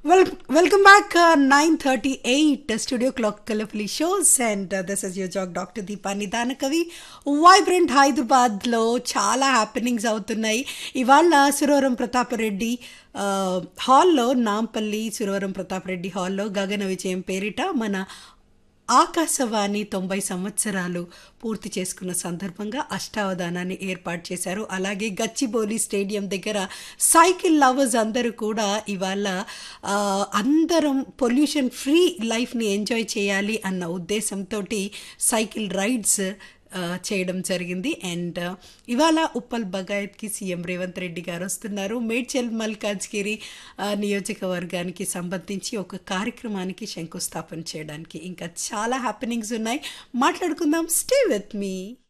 Well, welcome back. Uh, 9:38 Studio Clock Kalafli shows, and uh, this is your jog Dr. Deepa Nidanakavi. Vibrant హైదరాబాద్లో చాలా happenings అవుతున్నాయి ఇవాళ సురవరం ప్రతాపరెడ్డి ఆ, హాల్లో నాంపల్లి సురవరం ప్రతాపరెడ్డి హాల్లో గగన విజయం పేరిట మన ఆకాశవాణి తొంభై సంవత్సరాలు పూర్తి చేసుకున్న సందర్భంగా అష్టావధానాన్ని ఏర్పాటు చేశారు అలాగే గచ్చిబౌలి స్టేడియం దగ్గర సైకిల్ లవర్స్ అందరూ కూడా ఇవాళ ఆ, అందరం పొల్యూషన్ ఫ్రీ లైఫ్ని ఎంజాయ్ చేయాలి అన్న ఉద్దేశంతో సైకిల్ రైడ్స్ ఆ, చేయడం జరిగింది అండ్ ఆ, ఇవాళ ఉప్పల్ బగాయత్కి సీఎం రేవంత్ రెడ్డి గారు వస్తున్నారు మేడ్చల్ మల్కాజ్గిరి ఆ, నియోజకవర్గానికి సంబంధించి ఒక కార్యక్రమానికి శంకుస్థాపన చేయడానికి ఇంకా చాలా హ్యాపెనింగ్స్ ఉన్నాయి మాట్లాడుకుందాం స్టే విత్ మీ